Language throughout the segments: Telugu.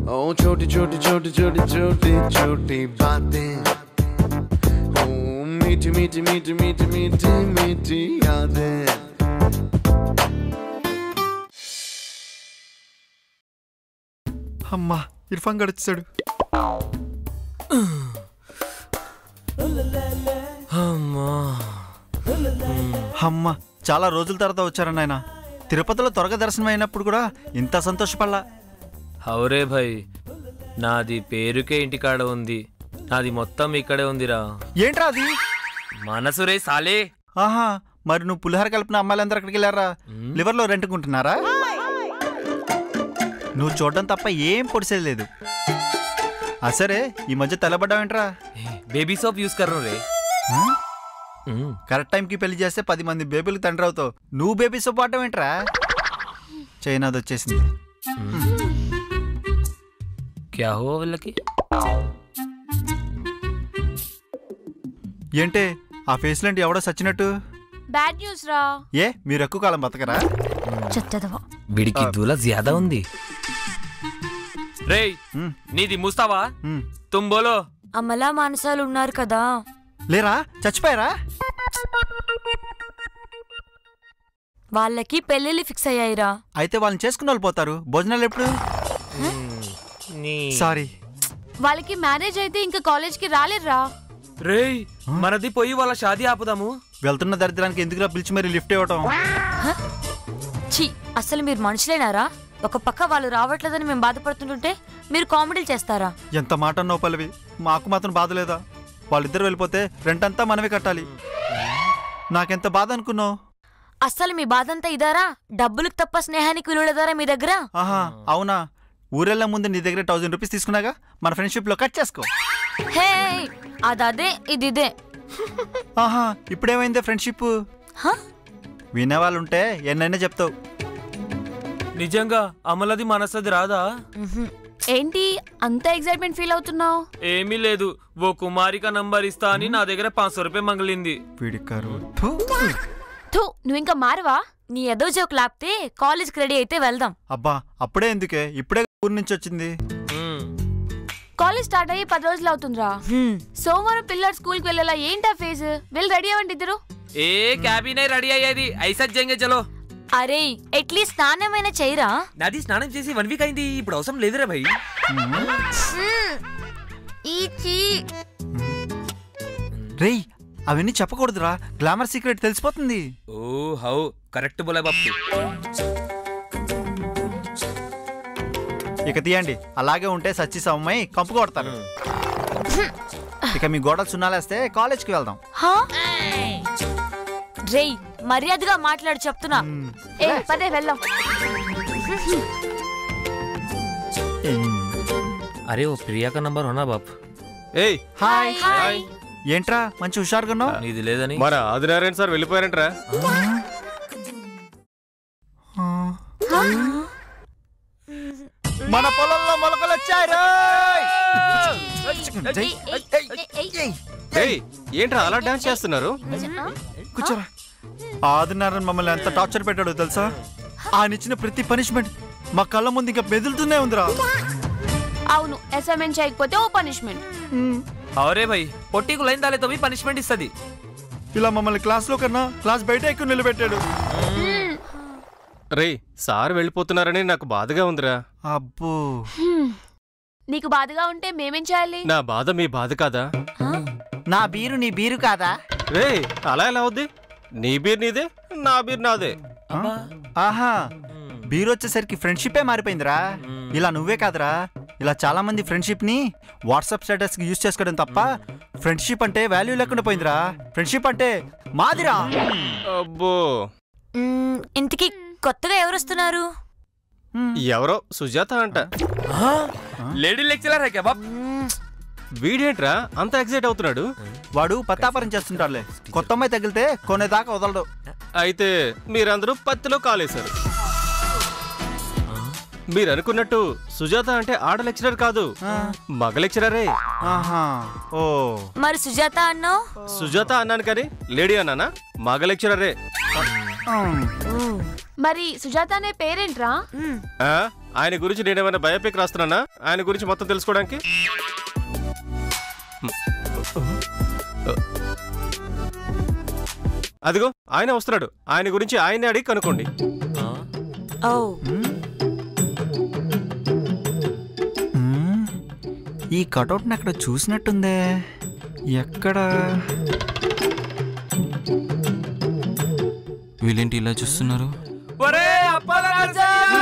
ओ छोटी छोटी छोटी छोटी छोटी छोटी बातें ओ मीठी मीठी मीठी मीठी मीठी मीठी यादें అమ్మా ఇర్ఫాన్ గడిచాడు అమ్మా చాలా రోజుల తర్వాత వచ్చారన్న ఆయన తిరుపతిలో త్వరగా దర్శనం అయినప్పుడు కూడా ఇంత సంతోషపడలా హౌరే భాయ్ నాది పేరుకే ఇంటికాడ ఉంది నాది మొత్తం ఇక్కడే ఉందిరా ఏంట్రా అది మనసు రే సాలే ఆహా మరి నువ్వు పులిహోర కలిపిన అమ్మాయిలందరూ అక్కడికి వెళ్ళారా లివర్లో రెంట్కుంటున్నారా నువ్వు చూడడం తప్ప ఏం పొడిసేది లేదు ఆ సరే ఈ మధ్య తెల్లబడ్డావేంట్రా బేబీ సోప్ యూస్ కర్రు రే ఆ? మ్మ్. కరెక్ట్ టైంకి పెళ్లి చేస్తే పది మంది బేబీలకు తండ్రి అవుతావు నువ్వు బేబీ సొప్పు ఆడటం ఏంట్రా చైనాది వచ్చేసింది క్యా హో వాళ్ళకి ఏంటే ఆ ఫేస్ లాంటి ఎవడో సచ్చినట్టు బ్యాడ్ న్యూస్ రా ఏ మీరు ఎక్కువ కాలం బతకరా చెత్తదవా వీడికి దూల జ్యాదా ఉంది రేయ్ ఉమ్, నీది ముస్తావా ఉమ్. తుమ్ బోలో అమలా మానసాలు ఉన్నారు కదా లేరా చచ్చిపోయారా వాళ్ళకి పెళ్ళిళ్ళు ఫిక్స్ అయ్యాయిరా అయితే వాళ్ళని చేసుకుని వాళ్ళు పోతారు భోజనాలు ఎప్పుడు నీ సారీ వాళ్ళకి మ్యారేజ్ అయితే ఇంకా కాలేజ్ కి రాలేరురా రేయ్ మనది పోయి వాళ్ళ షాదీ ఆపుదాము వెళ్తున్న దరిద్రానికి ఎందుకురా పిలిచి మరి లిఫ్ట్ ఇవ్వటం ఛీ అసలు మీరు మనుషులేనారా ఒక పక్క వాళ్ళు రావట్లేదని మేము బాధపడుతుంటుంటే మీరు కామెడీలు చేస్తారా ఎంత మాట అన్నావు పల్లవి మాకు మాత్రం బాధ లేదా వాళ్ళిద్దరు వెళ్ళిపోతే రెంట్ అంతా మనమే కట్టాలి నాకెంత బాధ అనుకున్నావు అస్సలు మీ బాధంతా ఇదారా డబ్బులకు తప్ప స్నేహానికి విలువలేదారా మీ దగ్గర ఆహా అవునా ఊరెళ్ళ ముందు నీ దగ్గర థౌజండ్ రూపీస్ తీసుకున్నాగా మన ఫ్రెండ్షిప్ లో కట్ చేసుకో హే అదదే ఇది ఇదే ఆహా ఇప్పుడేమైందే ఫ్రెండ్షిప్ హ? వినేవాళ్ళు ఉంటే ఎన్నైనా చెప్తావు నిజంగా అమలది మనసది రాదా మ్హూ. ఏంటి అంత ఎక్సైట్మెంట్ ఫీల్ అవుతున్నావు ఏమీ లేదు ఓ కుమారిక నంబర్ ఇస్తా అని నా దగ్గర పాంచ్ రూపాయలు మంగలింది వీడికారు థూ నువ్వు ఇంకా మారవా నీ ఎదో జోక్ లాపితే కాలేజ్కి రెడీ అయితే వెళ్దాం అబ్బా అప్పుడే ఎందుకే ఇప్పుడే ఊరి నుంచి వచ్చింది మ్మ్. కాలేజ్ స్టార్ట్ అయ్యి పది రోజులు అవుతుందిరా సోమవారం పిల్లలు స్కూల్ కి వెళ్ళాలా ఏంటా ఫేజ్ వెళ్ళి రెడీ అవ్వండి ఇద్దరు ఏ క్యాబినే రెడీ అయ్యేది ఐసా జంగే చలో అరే ఎట్లీస్ట్ స్నానమైనా చేయరా నాది స్నానం చేసి వన్ వీక్ అయింది ఇప్పుడు అవసరం లేదురా భయ్ రేయ్ అవన్నీ చెప్పకూడదురా గ్లామర్ సీక్రెట్ తెలిసిపోతుంది ఓ హౌ కరెక్ట్ బోలా బాపు ఇక తీయండి అలాగే ఉంటే సచ్చి సమ్మై కంపు కొడతారు ఇక మీ గోడలు సున్నాలేస్తే కాలేజ్కి వెళ్దాం హా? రేయ్ మర్యాదగా మాట్లాడు చెప్తున్నా ఏ పదే వెళ్దాం అరే ఓ ప్రియాక నంబర్ ఉన్నా బాప్ ఏయ్ హాయ్ హాయ్ ఏంట్రా మంచి హుషారుగా ఉన్నావు నీది లేదని మన ఆదినారాయణ సార్ వెళ్ళిపోయారంట్రా మన పొలంలో మొలకలు వచ్చాయి రోయ్! ఏయ్ ఏంట్రా అలా డాన్స్ చేస్తున్నారు కూర్చోరా ఆదినారాయణ మమ్మల్ని ఎంత టార్చర్ పెట్టాడో తెలుసా ఆయన ఇచ్చిన ప్రతి పనిష్మెంట్ మా కళ్ళ ముందు ఇంకా మెదులుతూనే ఉందిరా అవును అసైన్మెంట్ చేయకపోతే ఓ పనిష్మెంట్ అవరే భయ్ పొట్టికు లైన్ దాలే తోమి పనిష్మెంట్ ఇస్తుంది ఇలా మమ్మల్ని క్లాస్ లో కన్నా క్లాస్ బయట ఎక్కువ నిలబెట్టాడు రేయ్ సార్ వెళ్ళిపోతున్నారని నాకు బాధగా ఉందిరా అబ్బో నీకు బాధగా ఉంటే మేమేం చేయాలి నా బాధ మీ బాధ కాదా నా బీరు నీ బీరు కాదా రేయ్ అలా ఎలా అవుద్ది నీ బీర్ నీదే నా బీర్ నాదే ఆ? ఆహా బీరు వచ్చేసరికి ఫ్రెండ్షిపే మారిపోయిందిరా ఇలా నువ్వే కాదురా ఇలా చాలా మంది ఫ్రెండ్షిప్ ని వాట్సాప్ స్టేటస్ కి యూజ్ చేసుకోవడం తప్ప ఫ్రెండ్షిప్ అంటే వాల్యూ లేకుండా పోయిందిరా ఫ్రెండ్షిప్ అంటే మాదిరా అబ్బో మ్మ్, ఇంతకీ కొత్తగా ఎవరు వస్తున్నారు ఎవరో సుజాత అంట లేడీ లెక్చరర్ హై క్యా బాప్ మ్మ్, వీడేంట్రా అంత ఎక్సైట్ అవుతున్నాడు వాడు పత్తాపరం చేస్తుంటాడులే కొత్త అమ్మాయి తగిలితే కొనేదాకా వదలడు అయితే మీరందరూ పత్తిలో కాలేశారు మీరు అనుకున్నట్టు సుజాత అంటే ఆడ లెక్చరర్ కాదు మగ లెక్చరరే ఆహా ఓ మరి సుజాత అన్నావు సుజాత అన్నాను కానీ లేడీ అన్నానా మగ లెక్చరరే మరి సుజాత అనే పేరేంట్రా ఆ? ఆయన గురించి నేనేమైనా బయోపిక్ రాస్తున్నానా ఆయన గురించి మొత్తం తెలుసుకోవడానికి అదిగో ఆయన వస్తున్నాడు ఆయన గురించి ఆయనే అడిగి కనుక్కోండి ఓ మ్మ్. ఈ కటౌట్ని అక్కడ చూసినట్టుందే ఎక్కడ వీళ్ళేంటి ఇలా చూస్తున్నారు ఒరే Appala Narasayya!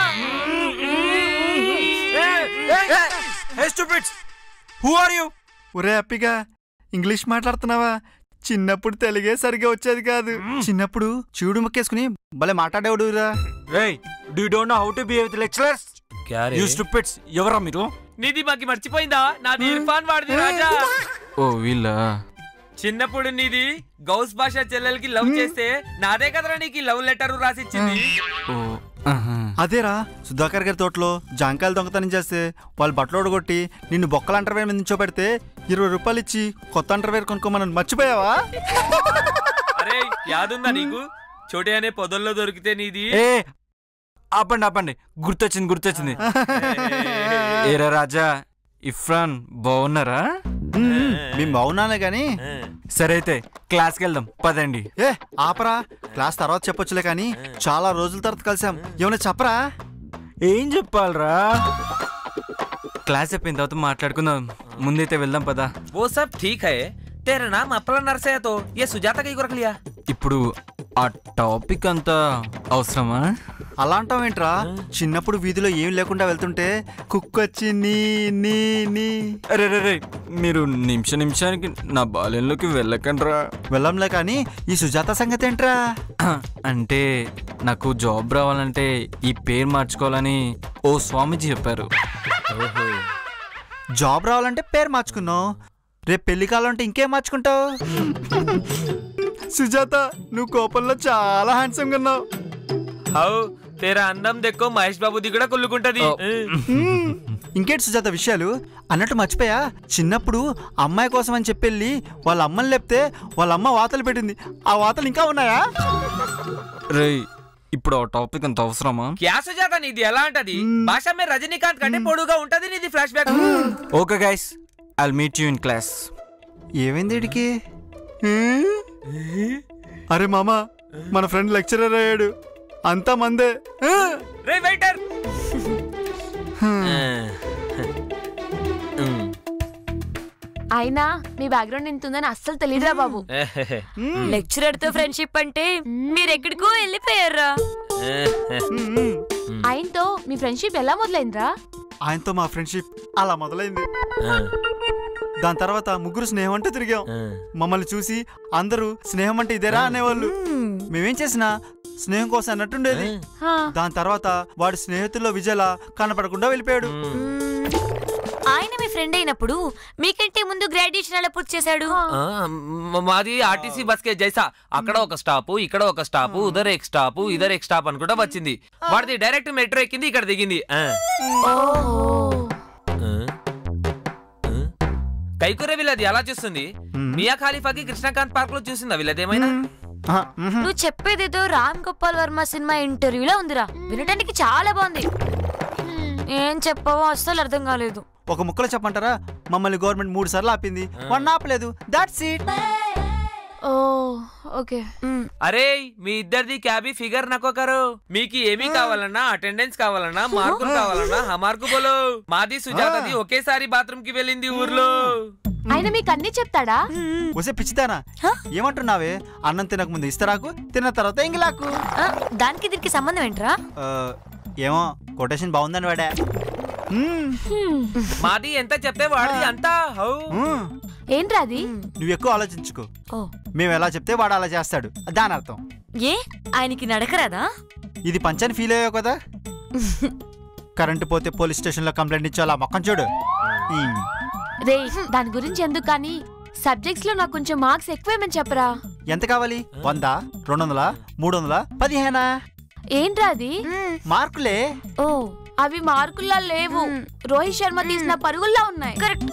Who are you ఒరే హ్యాపీగా ఇంగ్లీష్ మాట్లాడుతున్నావా చిన్నప్పుడు తెలుగే సరిగా వచ్చేది కాదు చిన్నప్పుడు చూడు ముక్కేసుకుని భలే మాట్లాడేవాడురా రేయ్ do don't know how to behave with lecturers క్యా రే? యూ స్టూపిడ్స్ ఎవరా మీరు నీది మాకి మర్చిపోయిందా నాది ఇర్ఫాన్ వాడిది రాజా ఓ వీళ్ళ చిన్నప్పుడు నీది గౌస్ భాష చెల్లెలకి లవ్ చేస్తే నాదే కదరా నీకు లవ్ లెటర్ రాసిచ్చింది ఓ ఆహా. అదేరా సుధాకర్ గారి తోటలో జాంకాయలు దొంగతనం చేస్తే వాళ్ళు బట్టలు ఓడగొట్టి నిన్ను బొక్కల అంటర్వేర్ మీద నించోబెడితే ఇరవై రూపాయలు ఇచ్చి కొత్త అంటర్వేర్ కొనుక్కోమని మర్చిపోయావా అరే యాదుందా నీకు చోటే అనే పొదల్లో దొరికితే నీది ఏ ఆపండి ఆపండి గుర్తొచ్చింది గుర్తొచ్చింది ఏరా రాజా ఇఫ్రాన్ బాగున్నారా మేము బాగున్నానే గాని సరే అయితే క్లాస్కి వెళ్దాం పదండి ఏ ఆపరా క్లాస్ తర్వాత చెప్పొచ్చులే కానీ చాలా రోజుల తర్వాత కలిసాం ఏమైనా చెప్పరా ఏం చెప్పాలరా క్లాస్ అయిపోయిన తర్వాత మాట్లాడుకుందాం ముందైతే వెళ్దాం పదా वो सब ठीक है तेरा नाम अपला नरसయ్య तो ये सुजाता कहीं को रख लिया ఇప్పుడు ఆ టాపిక్ అంతా అవసరమా అలా అంటావేంట్రా చిన్నప్పుడు వీధిలో ఏం లేకుండా వెళ్తుంటే కుక్క వచ్చి నీ నీ నీ అరే రే రే మీరు నిమిష నిమిషానికి నా బాల్యంలోకి వెళ్ళకండ్రా వెళ్ళంలే కానీ ఈ సుజాత సంగతి ఏంట్రా అంటే నాకు జాబ్ రావాలంటే ఈ పేరు మార్చుకోవాలని ఓ స్వామీజీ చెప్పారు జాబ్ రావాలంటే పేరు మార్చుకున్నావు రేపు పెళ్లి కావాలంటే ఇంకేం మార్చుకుంటావు సుజాత నువ్వు కోపంలో చాలా హ్యాండ్సమ్ గా ఉన్నావు హౌ తేరా అందం దెక్కో మహేష్ బాబుది కూడా కుళ్ళుకుంటది ఓ. మ్మ్. ఇంకేంటి సుజాత విషయాలు అన్నట్టు మర్చిపోయా చిన్నప్పుడు అమ్మాయి కోసం అని చెప్పెళ్ళి వాళ్ళ అమ్మని లేపితే వాళ్ళ అమ్మ వాతలు పెట్టింది ఆ వాతలు ఇంకా ఉన్నాయా రే ఇప్పుడు ఆ టాపిక్ అంత అవసరమా క్యా సుజాత నీది ఎలా అంటది భాష మీద రజనీకాంత్ కంటే పొడుగా ఉంటది నీది flashback okay guys I meet you in class ఏమైంది వీడికి అరే మామ మన ఫ్రెండ్ లెక్చరర్ అయ్యాడు అంతా మందే రే వెయిటర్ అయినా మీ బ్యాక్గ్రౌండ్ ఎంత ఉందని అస్సలు తెలియదురా బాబు లెక్చరర్ తో ఫ్రెండ్షిప్ అంటే మీరు ఎక్కడికో వెళ్ళిపోయారా ఆయనతో మీ ఫ్రెండ్షిప్ ఎలా మొదలైందిరా ఆయనతో మా ఫ్రెండ్షిప్ అలా మొదలైంది దాని తర్వాత ముగ్గురు స్నేహం అంటే తిరిగాం మమ్మల్ని చూసి అందరూ స్నేహం అంటే ఇదేరా అనేవాళ్ళు మేమేం చేసినా స్నేహం కోసం అన్నట్టుండేది హా, దాని తర్వాత వాడి స్నేహితుల్లో విజయలా కనపడకుండా వెళ్ళిపోయాడు ఆయన మీ ఫ్రెండ్ అయినప్పుడు మీకంటే ముందు గ్రాడ్యుయేషన్ ఎలా పూర్తి చేశాడు మాది ఆర్టీసీ బస్ కే జైసా అక్కడ ఒక స్టాప్ ఇక్కడ ఒక స్టాప్ ఉదర్ ఎక్ స్టాప్ ఇదర్ ఎక్ స్టాప్ అనుకుంటా వచ్చింది వాడిది డైరెక్ట్ మెట్రో ఎక్కింది ఇక్కడ దిగింది ఆ. కైకూరే వీళ్ళది ఎలా చూస్తుంది మియా ఖాళీఫాకి కృష్ణకాంత్ పార్క్ లో చూసిందా వీళ్ళదేమైనా ఆహా, మ్హూ. నువ్వు చెప్పేదేదో రామ్ గోపాల్ వర్మ సినిమా ఇంటర్వ్యూలో ఉందిరా వినడానికి చాలా బాగుంది ఏం చెప్పావో అస్సలు అర్థం కాలేదు ఒక ముక్కలో చెప్పంటారా మమ్మల్ని గవర్నమెంట్ మూడు సార్లు ఆపింది వన్ ఆపలేదు దాట్స్ ఇట్ ఓ ఓకే అరే మీ ఇద్దరిది క్యాబీ ఫిగర్ నక్కొకరు మీకు ఏమీ కావాలన్నా అటెండెన్స్ కావాలన్నా మార్కులు కావాలన్నా హమార్కు బోలో మాది సుజాతది ఒకేసారి బాత్రూమ్ కి వెళ్ళింది ఊర్లో ఆయన మీకు అన్ని చెప్తాడా వసే పిచ్చిదానా ఏమంటున్నావే అన్నం తినక ముందు ఇస్తరాకు తిన్న తర్వాత ఇంగిలాకు ఆ, దానికి దీనికి సంబంధం ఏంట్రా ఆ, ఏమో కొటేషన్ బాగుందని వాడా మ్మ్. మాది ఎంత చెప్తే వాడిది అంతా హౌ మ్మ్. ఏంట్రా అది నువ్వు ఎక్కువ ఆలోచించుకో ఓ మేము ఎలా చెప్తే వాడు అలా చేస్తాడు దాని అర్థం ఏ ఆయనకి నడకరాదా ఇది పంచని ఫీల్ అయ్యావు కదా కరెంటు పోతే పోలీస్ స్టేషన్ లో కంప్లైంట్ ఇచ్చాలా మొక్కం చూడు ఈ. రే దాని గురించి ఎందుకు కానీ సబ్జెక్ట్స్ లో నాకు కొంచెం మార్క్స్ ఎక్కువేమని చెప్పరా ఎంత కావాలి వంద రెండు వందల మూడు వందల పదిహేనా ఏంట్రా అది మార్కులే ఓ అవి మార్కుల్లా లేవు రోహిత్ శర్మ తీసిన పరుగుల్లా ఉన్నాయి కరెక్ట్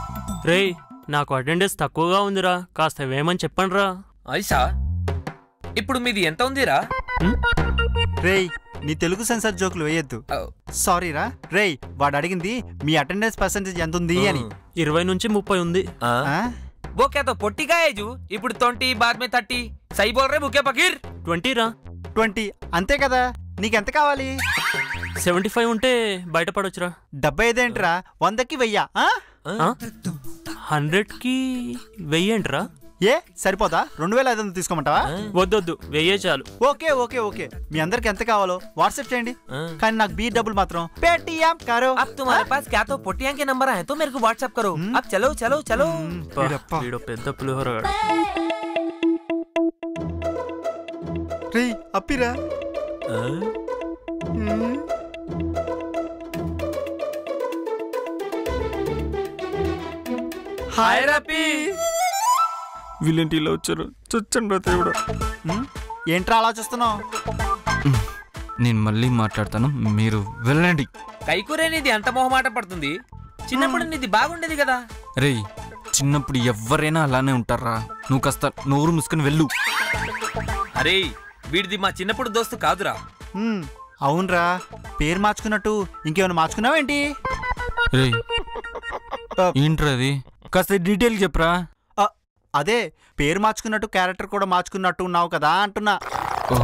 రేయ్ నాకు అటెండెన్స్ తక్కువగా ఉందిరా కాస్త వేయమని చెప్పండిరా ఐసా ఇప్పుడు మీది ఎంత ఉందిరా రేయ్ నీ తెలుగు సెన్సార్ జోకులు వేయొద్దు సారీ రా రేయ్ వాడు అడిగింది మీ అటెండెన్స్ పర్సెంటేజ్ ఎంత ఉంది అని ఇరవై నుంచి ముప్పై ఉంది ఆ? ఆ? वो क्या तो పొట్టి का ఏజ్ ఇప్పుడు ట్వంటీ బాద్ మే థర్టీ సై బోల్ రే ముఖ్య పకీర్ ట్వంటీ రా ట్వంటీ అంతే కదా నీకెంత కావాలి సెవెంటీ ఫైవ్ ఉంటే బయటపడొచ్చురా డెబ్బై ఐదేంట్రా వందకి వెయ్యా ఆ? హండ్రెడ్ కి వెయ్యేంట్రా ఏ సరిపోదా రెండు వేల ఐదు వందలు తీసుకోమంటావా వద్దొద్దు వెయ్యే చాలు ఓకే ఓకే ఓకే మీ అందరికి ఎంత కావాలో వాట్సాప్ చేయండి కానీ నాకు బీ డబ్బులు మాత్రం పేటిఎం కారో अब तुम्हारे पास क्या तो पोटिया के नंबर है तो मेरे को व्हाट्सएप करो अब चलो चलो चलो అబ్బా, వీడో పెద్ద పులిహోర రేయ్ అప్పిరా हाय रपी వీళ్ళేంటి ఇలా వచ్చారు చచ్చండి రా దేవుడు ఉమ్, ఏంట్రా ఆలోచిస్తున్నావు నేను మళ్ళీ మాట్లాడతాను మీరు వెళ్ళండి కైకూరే నీది అంత మొహమాట పడుతుంది చిన్నప్పుడు నీది బాగుండేది కదా రేయ్ చిన్నప్పుడు ఎవరైనా అలానే ఉంటారా నువ్వు కాస్త నోరు మూసుకొని వెళ్ళు అరే వీడిది మా చిన్నప్పుడు దోస్తు కాదురా ఉమ్, అవునరా పేరు మార్చుకున్నట్టు ఇంకేమైనా మార్చుకున్నావేంటి రేయ్ ఏంట్రా అది కాస్త డీటెయిల్ చెప్పరా ఆ, అదే పేరు మార్చుకున్నట్టు క్యారెక్టర్ కూడా మార్చుకున్నట్టు ఉన్నావు కదా అంటున్నా ఓ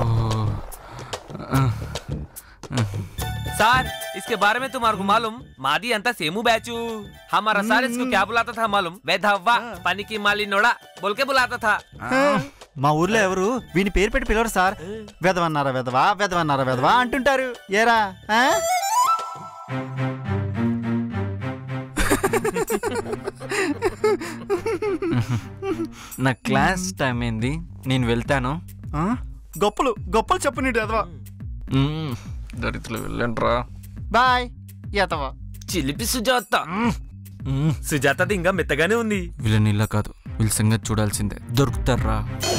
सर इसके बारे में तुम्हारे को मालूम मादी अंता सेमू बैचू हमारा सर इसको क्या बुलाता था मालूम वेधव्वा पानी की माली नोड़ा बोल के बुलाता था మా ఊర్లో ఎవరు వీని పేరు పెట్టి పిలవరు సార్ వెదవన్నారా వెదవా వెదవన్నారా వెదవా అంటుంటారు ఏరా ఆ? నా క్లాస్ టైం ఏంది నేను వెళ్తాను ఆ? గొప్పలు గొప్పలు చెప్పు నీడు ఎదవా మ్మ్. దరిద్రులు వెళ్ళండ్రా బాయ్ ఎదవా చిలిపి సుజాత మ్మ్. సుజాతది ఇంకా మెత్తగానే ఉంది వీళ్ళని ఇలా కాదు వీళ్ళ సంగతి చూడాల్సిందే దొరుకుతారా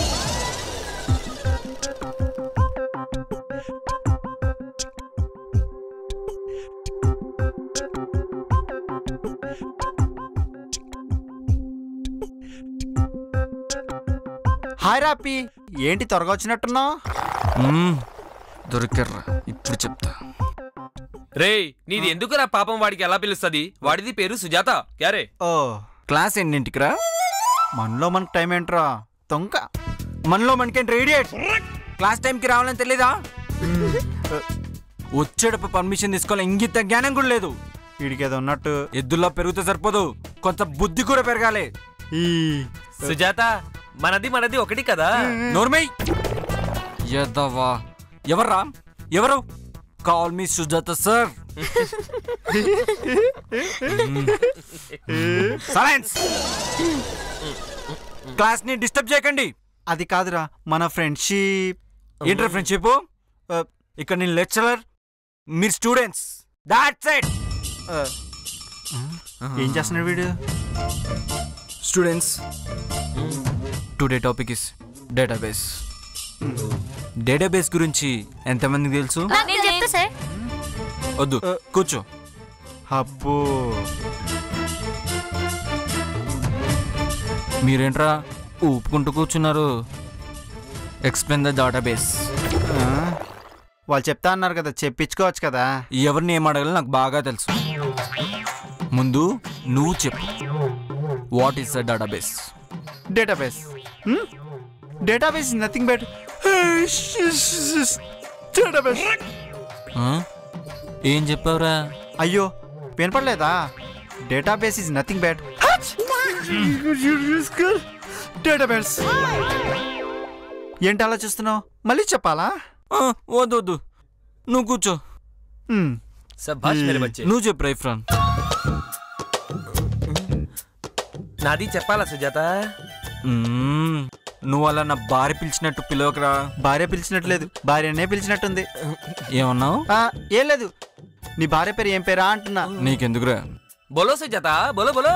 హాయ్ రాపి ఏంటి త్వరగా వచ్చినట్టున్నావు మ్మ్. దొరికారా ఇప్పుడు చెప్తా రే నీది ఎందుకురా పాపం వాడికి ఎలా పిలుస్తది వాడిది పేరు సుజాత క్యారే ఓ క్లాస్ ఎన్నింటికిరా మనలో మనకు టైం ఏంట్రా తొంక మనలో మనకేంటి రేడియేట్ క్లాస్ టైంకి రావాలని తెలీదా వచ్చేటప్పుడు పర్మిషన్ తీసుకోవాలి ఇంగిత జ్ఞానం కూడా లేదు వీడికి ఏదో ఉన్నట్టు ఎద్దుల్లో పెరిగితే సరిపోదు కొంత బుద్ధి కూడా పెరగాలి ఈ సుజాత మనది మనది ఒకటి కదా నోర్మై ఎదవా ఎవర్రా ఎవరు call me Sujatha sir silence class ని డిస్టర్బ్ చేయకండి అది కాదురా మన ఫ్రెండ్షిప్ ఏంటర్ ఫ్రెండ్షిప్ ఇక్కడ నేను లెక్చరర్ మీరు స్టూడెంట్స్ దాట్స్ ఇట్ ఏం చేస్తున్నాడు వీడు students today topic is database database గురించి ఎంతమందికి తెలుసు నేను చెప్తా సార్ వద్దు కూర్చో అబ్బో మీరేంట్రా ఊపుకుంటూ కూర్చున్నారు ఎక్స్ప్లెయిన్ ద డేటాబేస్ ఆ? వాళ్ళు చెప్తా అన్నారు కదా చెప్పించుకోవచ్చు కదా ఎవరిని ఏం అడగాలో నాకు బాగా తెలుసు ముందు నువ్వు చెప్పు what is the database database database is nothing but database ఏం చెప్పావురా అయ్యో వినపడలేదా database is nothing but database ఏంటి అలా చూస్తున్నావు మళ్ళీ చెప్పాలా ఆ, వద్దు వద్దు నువ్వు కూర్చో మ్, సభాష్ మేరే బచ్చే నువ్వు చెప్పు రైఫ్రాన్ నాది చెప్పాలా సుజాత మ్మ్. నువ్వు అలా నా భార్య పిలిచినట్టు పిలవకరా భార్య పిలిచినట్లేదు భార్యనే పిలిచినట్టుంది ఏమన్నావు ఆ, ఏం లేదు నీ భార్య పేరు ఏం పేరా అంటున్నా నీకెందుకురా బోలో సుజాత బోలో బోలో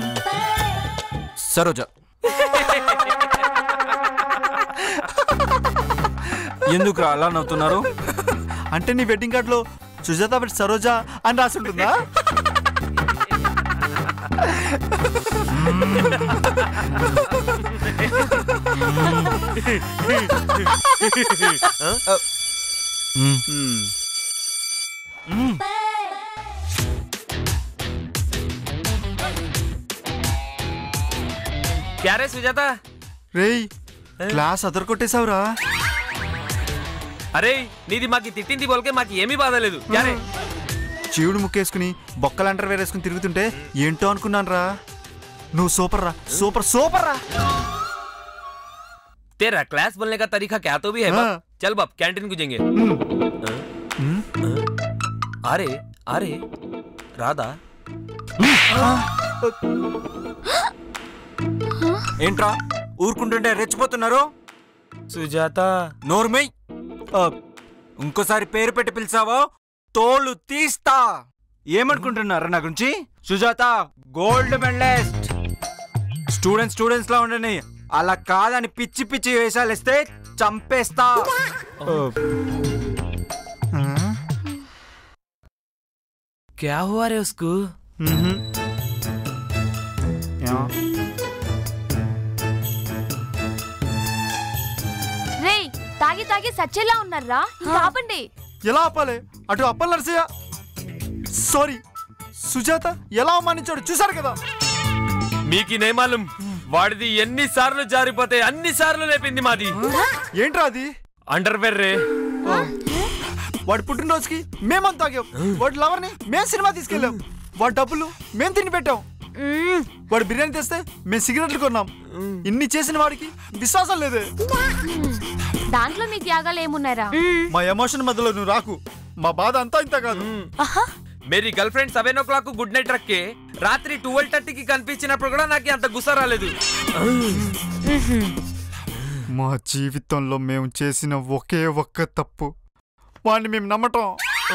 సరోజ ఎందుకురా అలా నవ్వుతున్నారు అంటే నీ వెడ్డింగ్ కార్డ్ లో సుజాత బట్ సరోజా అని రాసి ఉంటుందా క్యారే సుజాత రేయ్ క్లాస్ అదర్ కొట్టేశావురా అరే నీది మాకి తిట్టింది బోల్కే మాకు ఏమీ బాధ లేదు క్యారే చీవుడు ముక్కేసుకుని బొక్కలు అంటర్ వేరేసుకుని తిరుగుతుంటే ఏంటో అనుకున్నాను రా నువ్వు సూపర్ రా సూపర్ సూపర్ రా तेरा क्लास बोलने का तरीका क्या तो भी है बाप हाँ। चल बाप कैंटीन को जाएंगे अरे अरे राधा ఏంట్రా ఊరుకుంటుంటే రెచ్చిపోతున్నారు सुजाता నోర్మై ఇంకోసారి పేరు పెట్టి పిలిచావో తోలు తీస్తా ఏమనుకుంటున్నారా నా గురించి Sujatha gold medallist student students లా ఉండని అలా కాదని పిచ్చి పిచ్చి వేషాలు ఇస్తే చంపేస్తా क्या हुआ रे उसको రేయ్ తాగి తాగి సచ్చేలా ఉన్నారా ఇంకా ఆపండి ఎలా ఆపాలి అటు అప్పల్ నరసయ్య సారీ సుజాత ఎలా అవమానించాడు చూసారు కదా మీకి నే మాలూం వాడిది ఎన్ని సార్లు జారిపోతే అన్ని సార్లు లేపింది మాది ఏంట్రా అది అండర్వేర్ రే వాడి పుట్టినరోజుకి మేమంతా తాగాం వాడి లవర్ని మేం సినిమా తీసుకెళ్ళాం వాడి డబ్బులు మేం తిని పెట్టాం వాడు బిర్యానీ తెస్తే మేము సిగరెట్లు కొన్నాం ఇన్ని చేసిన వాడికి విశ్వాసం లేదే దాంట్లో మీ త్యాగాలు ఏమున్నారా మా ఎమోషన్ మధ్యలో నువ్వు రాకు మా బాధ అంతా ఇంత కాదు మేరీ girlfriend seven o'clock good night రక్కే రాత్రి ట్వెల్వ్ థర్టీకి కనిపించినప్పుడు కూడా నాకు అంత గుస్స రాలేదు మా జీవితంలో మేము చేసిన ఒకే ఒక్క తప్పు వాడిని మేము నమ్మటం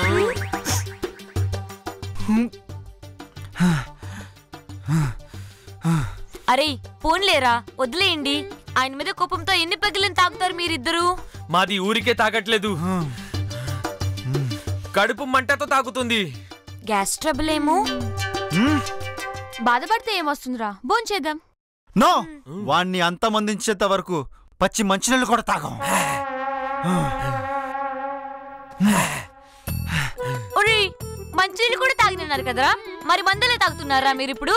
అరే పోన్లేరా వదిలేయండి ఆయన మీద కోపంతో ఎన్ని పగిలిని తాగుతారు మీరిద్దరు మాది ఊరికే తాగట్లేదు కడుపు మంటతో తాగుతుంది గ్యాస్ ట్రబుల్ ఏమో బాధపడితే ఏమొస్తుందిరా భోంచేద్దాం నో వాణ్ణి అంతమందించేంత వరకు పచ్చి మంచినీళ్ళు కూడా తాగం ఒరేయ్ మంచినీళ్ళు కూడా తాగినారు కదరా మరి మందలే తాగుతున్నారా మీరిప్పుడు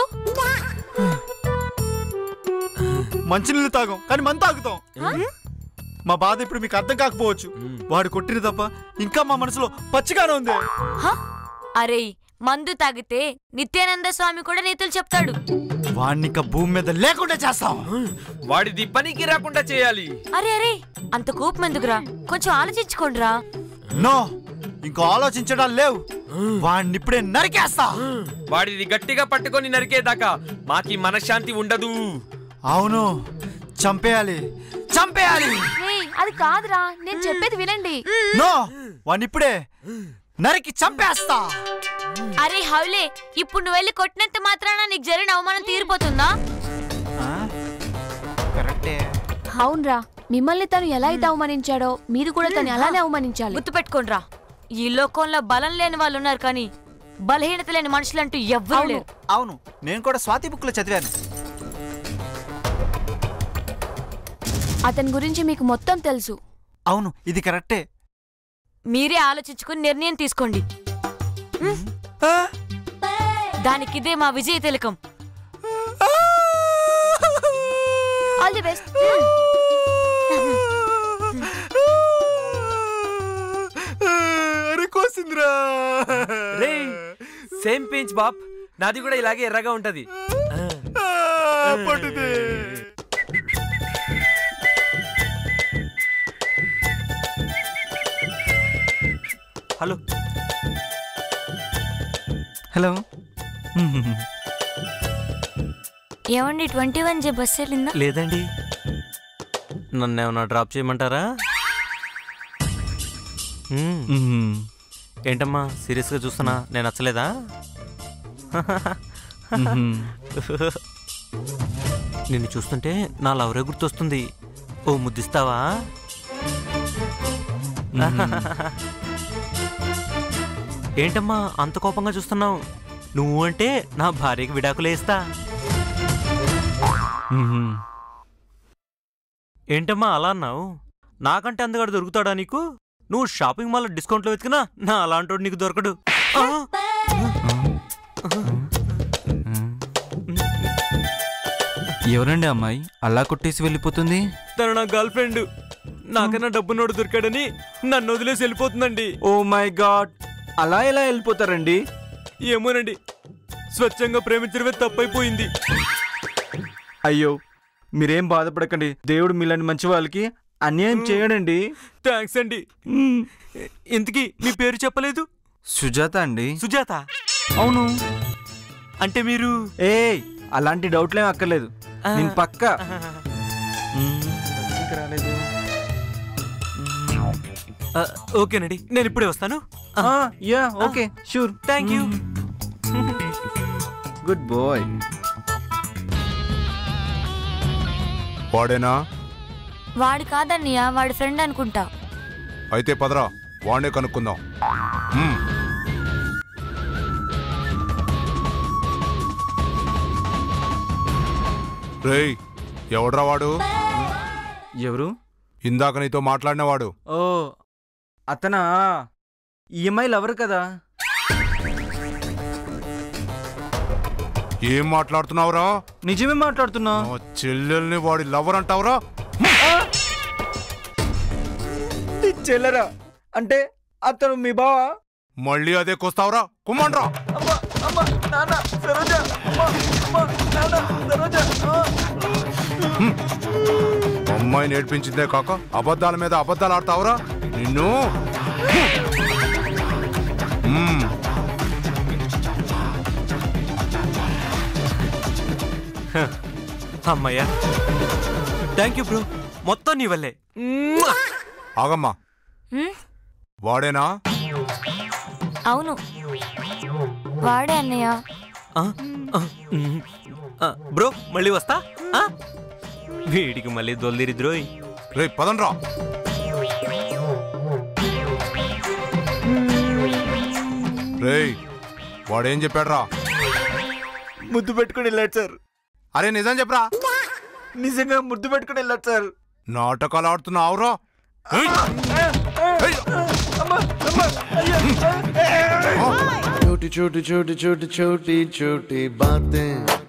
మంచినీళ్ళు తాగం కానీ మన తాగుతాం మా బాధ ఇప్పుడు మీకు అర్థం కాకపోవచ్చు వాడు కొట్టిన తప్ప ఇంకా మా మనసులో పచ్చిగానే ఉంది హ? అరే మందు తాగితే నిత్యానంద స్వామి కూడా నీతులు చెప్తాడు వాణ్ణి ఇక భూమి మీద లేకుండా చేస్తాం వాడిది పనికి రాకుండా చేయాలి అరే అరే అంత కోపం ఎందుకురా కొంచెం ఆలోచించుకోండిరా నో ఇంకో ఆలోచించడం లేవు వాణ్ణి ఇప్పుడే నరికేస్తా వాడిది గట్టిగా పట్టుకొని నరికేదాకా మాకి మనశ్శాంతి ఉండదు అవును చంపేయాలి చంపేయాలి రేయ్ అది కాదురా నేను చెప్పేది వినండి నో వాణ్ణి ఇప్పుడే నరికి చంపేస్తా అరే హౌలే ఇప్పుడు నువ్వు వెళ్ళి కొట్టినంత మాత్రాన నీకు జరిగిన అవమానం తీరిపోతుందా కరెక్టే అవునరా మిమ్మల్ని తను ఎలా అయితే అవమానించాడో మీరు కూడా తను అలానే అవమానించాలి గుర్తుపెట్టుకోండిరా ఈ లోకంలో బలం లేని వాళ్ళు ఉన్నారు కానీ బలహీనత లేని మనుషులంటూ ఎవ్వరూ అవును. లేరు అవును నేను కూడా స్వాతి బుక్ లో చదివాను అతని గురించి మీకు మొత్తం తెలుసు అవును ఇది కరెక్టే మీరే ఆలోచించుకుని నిర్ణయం తీసుకోండి ఆ? దానికిదే మా విజయ తిలకం ఆల్ ది బెస్ట్ అరే కోసిందిరా రే సేమ్ పించ్ బాప్ నాది కూడా ఇలాగే ఎర్రగా ఉంటది ఆ, పట్టుది హలో హలో ఏమండి ట్వంటీ వన్ జే బస్ వెళ్ళిందా లేదండి నన్ను ఏమన్నా డ్రాప్ చేయమంటారా మ్మ్. ఏంటమ్మా సీరియస్గా చూస్తున్నా నేను నచ్చలేదా నిన్ను చూస్తుంటే నా లవరే గుర్తొస్తుంది ఓ ముద్దిస్తావా ఏంటమ్మా అంత కోపంగా చూస్తున్నావు నువ్వు అంటే నా భార్యకి విడాకులే ఇస్తా ఏంటమ్మా అలా అన్నావు నాకంటే అందగాడు దొరుకుతాడా నీకు నువ్వు షాపింగ్ మాల్ డిస్కౌంట్లో వెతికినా నా అలాంటోడు నీకు దొరకడు ఆ! ఎవరండి అమ్మాయి అలా కొట్టేసి వెళ్ళిపోతుంది తను నా గర్ల్ ఫ్రెండ్ నాకన్నా డబ్బున్నోడు దొరికాడని నన్ను వదిలేసి వెళ్ళిపోతుందండి ఓ మై గాడ్ అలా ఎలా వెళ్ళిపోతారండి ఏమోనండి స్వచ్ఛంగా ప్రేమించడమే తప్పైపోయింది అయ్యో మీరేం బాధపడకండి దేవుడు మీలాంటి మంచి వాళ్ళకి అన్యాయం చేయడండి థ్యాంక్స్ అండి ఇంతకీ మీ పేరు చెప్పలేదు సుజాత అండి సుజాత అవును అంటే మీరు ఏ అలాంటి డౌట్లేం అక్కర్లేదు నేను పక్క ఆ, ఓకేనండి నేను ఇప్పుడే వస్తాను yeah okay sure thank you goodbye వాడేనా వాడు కాదన్నయ్య వాడి ఫ్రెండ్ అనుకుంటా అయితే పదరా వాడే కనుక్కుందాం మ్మ్. రేయ్ ఎవడ్రా వాడు ఎవరు ఇందాక నీతో మాట్లాడినవాడు ఓ అతనా ఈఎంఐలు ఎవరు కదా ఏం మాట్లాడుతున్నావురా నిజమే మాట్లాడుతున్నా నా చెల్లెల్ని వాడి లవర్ అంటావురా నీ చెల్లరా అంటే అతను మీ బావా మళ్ళీ అదే కొస్తావురా కుమ్మండ్రా అమ్మా అమ్మా నాన్న సరోజ అమ్మా అమ్మా నాన్న సరోజ ఆ. అమ్మాయి నేర్పించిందే కాక అబద్ధాల మీద అబద్ధాలు ఆడతావురా నిన్ను మ్మ్. అమ్మయ్యా థ్యాంక్ యూ బ్రో మొత్తం నీ వల్లే మ్వా! ఆగమ్మా హ్మ్? వాడేనా అవును వాడే అన్నయ్య ఆ, ఆ, మ్, ఆ, బ్రో మళ్ళీ వస్తా ఆ? వీడికి మళ్ళీ దొల్దిరిద్రోయ్ రే పదండ్రా రేయ్ వాడేం చెప్పాడ్రా ముద్దు పెట్టుకుని వెళ్ళాడు సార్ అరే నిజం చెప్పరా నిజంగా ముద్దు పెట్టుకుని వెళ్ళాడు సార్ నాటకాలు ఆడుతున్నావురా ఏయ్! ఏయ్! छोटी छोटी छोटी छोटी छोटी छोटी बातें